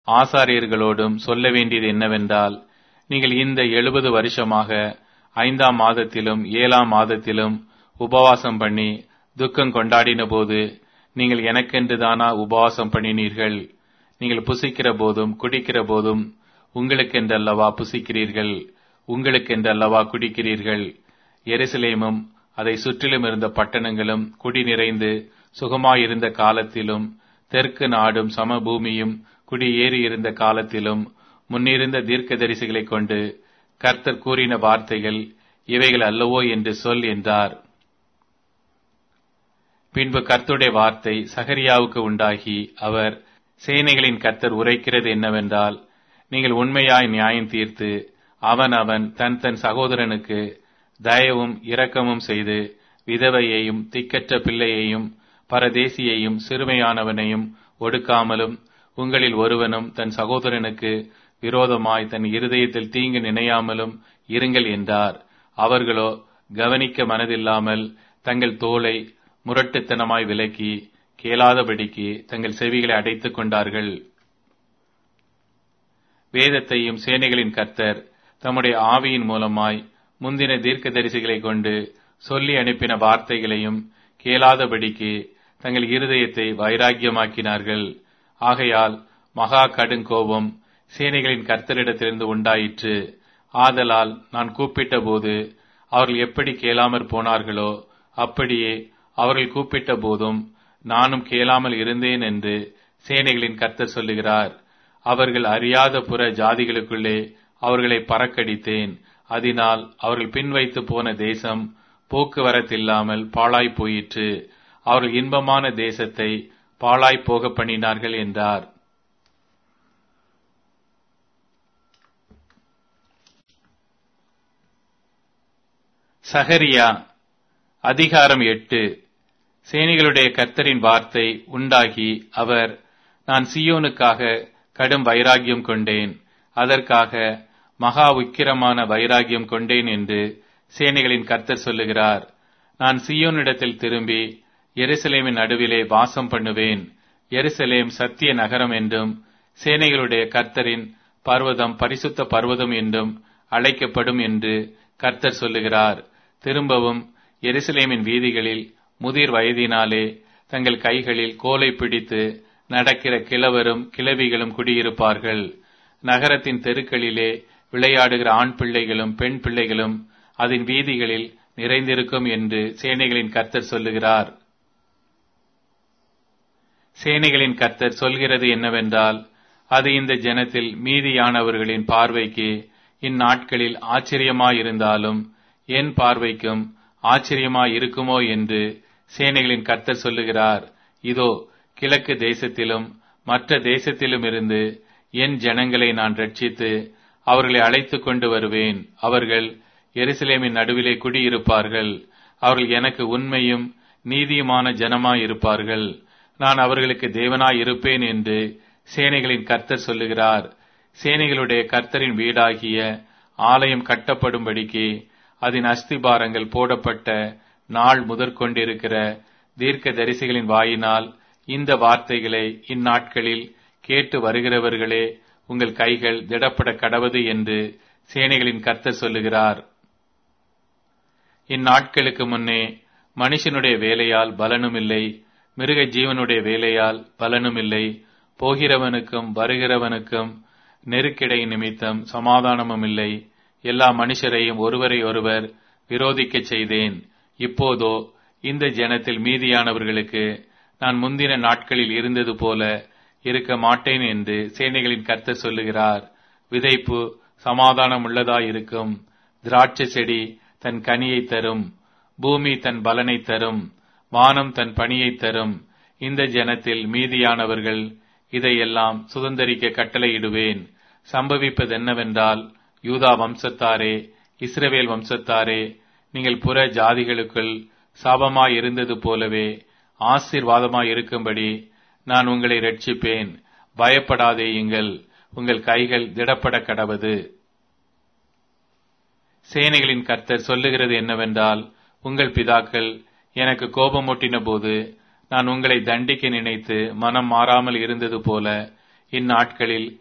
ஆசாரியர்களோடும் சொல்ல வேண்டியது என்னவென்றால் நீங்கள் இந்த எழுபது வருஷமாக ஐந்தாம் மாதத்திலும் ஏழாம் மாதத்திலும் உபவாசம் பண்ணி துக்கம் கொண்டாடின போது நீங்கள் எனக்கென்று தானா உபவாசம் பண்ணினீர்கள் நீங்கள் புசிக்கிற போதும் குடிக்கிற போதும் உங்களுக்கென்றல்லவா புசிக்கிறீர்கள் உங்களுக்கென்றல்லவா குடிக்கிறீர்கள் எருசலேமும் அதை சுற்றிலும் இருந்த பட்டணங்களும் குடி நிறைந்து சுகமாயிருந்த காலத்திலும் தெற்கு நாடும் சமபூமியும் குடியேறி இருந்த காலத்திலும் முன்னிருந்த தீர்க்கதரிசிகளைக் கொண்டு கர்த்தர் கூறின வார்த்தைகள் இவைகள் அல்லவோ என்று சொல் என்றார் பின்பு கர்த்தருடைய வார்த்தை சகரியாவுக்கு உண்டாகி அவர் சேனைகளின் கர்த்தர் உரைக்கிறது என்னவென்றால் நீங்கள் உண்மையாய் நியாயம் தீர்த்து அவன் அவன் தன் தன் சகோதரனுக்கு தயவும் இரக்கமும் செய்து விதவையையும் திக்கற்ற பிள்ளையையும் பரதேசியையும் சிறுமையானவனையும் ஒடுக்காமலும் உங்களில் ஒருவனும் தன் சகோதரனுக்கு விரோதமாய் தன் இருதயத்தில் தீங்கு நினையாமலும் இருங்கள் என்றார் அவர்களோ கவனிக்க மனதில்லாமல் தங்கள் தோலை முரட்டுத்தனமாய் விலக்கி கேளாதபடிக்கு தங்கள் செவிகளை அடைத்துக் கொண்டார்கள் வேதத்தையும் சேனைகளின் கர்த்தர் தம்முடைய ஆவியின் மூலமாய் முந்தின தீர்க்கதரிசிகளை கொண்டு சொல்லி அனுப்பின வார்த்தைகளையும் கேளாதபடிக்கு தங்கள் இருதயத்தை வைராக்கியமாக்கினார்கள் ஆகையால் மகா கடுங்கோபம் சேனைகளின் கர்த்தரிடத்திலிருந்து உண்டாயிற்று ஆதலால் நான் கூப்பிட்ட போது அவர்கள் எப்படி கேளாமற் போனார்களோ அப்படியே அவர்கள் கூப்பிட்ட போதும் நானும் கேளாமல் இருந்தேன் என்று சேனைகளின் கர்த்தர் சொல்லுகிறார் அவர்கள் அறியாத புற ஜாதிகளுக்குள்ளே அவர்களை பறக்கடித்தேன் அதனால் அவர்கள் பின்வைத்து போன தேசம் போக்குவரத்தில்லாமல் பாழாய் போயிற்று அவர்கள் இன்பமான தேசத்தை பாழாய் போக பண்ணினார்கள் என்றார் சகரியா அதிகாரம் எட்டு சேனைகளுடைய கர்த்தரின் வார்த்தை உண்டாகி அவர் நான் சியோனுக்காக கடும் வைராகியம் கொண்டேன் அதற்காக மகா உக்கிரமான வைராகியம் கொண்டேன் என்று சேனைகளின் கர்த்தர் சொல்லுகிறார் நான் சியோனிடத்தில் திரும்பி எருசலேமின் நடுவிலே வாசம் பண்ணுவேன் எருசலேம் சத்திய நகரம் என்றும் சேனைகளுடைய கர்த்தரின் பர்வதம் பரிசுத்த பர்வதம் என்றும் அழைக்கப்படும் என்று கர்த்தர் சொல்லுகிறார் திரும்பவும் எருசலேமின் வீதிகளில் முதிர் வயதினாலே தங்கள் கைகளில் கோலை பிடித்து நடக்கிற கிழவரும் கிழவிகளும் குடியிருப்பார்கள் நகரத்தின் தெருக்களிலே விளையாடுகிற ஆண் பிள்ளைகளும் பெண் பிள்ளைகளும் அதன் வீதிகளில் நிறைந்திருக்கும் என்று சேனைகளின் கர்த்தர் சொல்லுகிறார் சேனைகளின் கர்த்தர் சொல்கிறது என்னவென்றால் அது இந்த ஜனத்தில் மீதியானவர்களின் பார்வைக்கு இந்நாட்களில் ஆச்சரியமாயிருந்தாலும் என் பார்வைக்கும் ஆச்சரியமாயிருக்குமோ என்று சேனைகளின் கர்த்தர் சொல்லுகிறார் இதோ கிழக்கு தேசத்திலும் மற்ற தேசத்திலும் இருந்து என் ஜனங்களை நான் ரட்சித்து அவர்களை அழைத்துக் கொண்டு வருவேன் அவர்கள் எருசலேமின் நடுவிலே குடியிருப்பார்கள் அவர்கள் எனக்கு உண்மையும் நீதியுமான ஜனமாயிருப்பார்கள் நான் அவர்களுக்கு தேவனாய் இருப்பேன் என்று சேனைகளின் கர்த்தர் சொல்லுகிறார் சேனைகளுடைய கர்த்தரின் வீடாகிய ஆலயம் கட்டப்படும்படிக்கு அதன் அஸ்திபாரங்கள் போடப்பட்ட நாள் முதற்கொண்டிருக்கிற தீர்க்க தரிசிகளின் வாயினால் இந்த வார்த்தைகளை இந்நாட்களில் கேட்டு வருகிறவர்களே உங்கள் கைகள் திடப்பட கடவது என்று சேனைகளின் கர்த்தர் சொல்லுகிறார் இந்நாட்களுக்கு முன்னே மனுஷனுடைய வேலையால் பலனும் இல்லை மிருக ஜீவனுடைய வேலையால் பலனும் இல்லை போகிறவனுக்கும் வருகிறவனுக்கும் நெருக்கிடை நிமித்தம் சமாதானமும் இல்லை எல்லா மனுஷரையும் ஒருவரை ஒருவர் விரோதிக்க செய்தேன் இப்போதோ இந்த ஜனத்தில் மீதியானவர்களுக்கு நான் முந்தின நாட்களில் இருந்தது போல இருக்க மாட்டேன் என்று சேனைகளின் கர்த்தர் சொல்லுகிறார் விதைப்பு சமாதானம் உள்ளதாயிருக்கும் திராட்சை செடி தன் கனியை தரும் பூமி தன் பலனை தரும் வானம் தன் பணியை தரும் இந்த ஜனத்தில் மீதியானவர்கள் இதையெல்லாம் சுதந்திரிக்க கட்டளையிடுவேன் சம்பவிப்பது என்னவென்றால் யூதா வம்சத்தாரே இஸ்ரவேல் வம்சத்தாரே நீங்கள் புற ஜாதிகளுக்குள் சாபமாய் இருந்தது போலவே ஆசீர்வாதமாய் இருக்கும்படி நான் உங்களை ரட்சிப்பேன் பயப்படாதேயுங்கள் உங்கள் கைகள் திடப்பட கடவது சேனைகளின் கர்த்தர் சொல்லுகிறது என்னவென்றால் உங்கள் பிதாக்கள் எனக்கு கோபமூட்டின போது நான் உங்களை தண்டிக்க நினைத்து மனம் மாறாமல் இருந்தது போல இந்நாட்களில்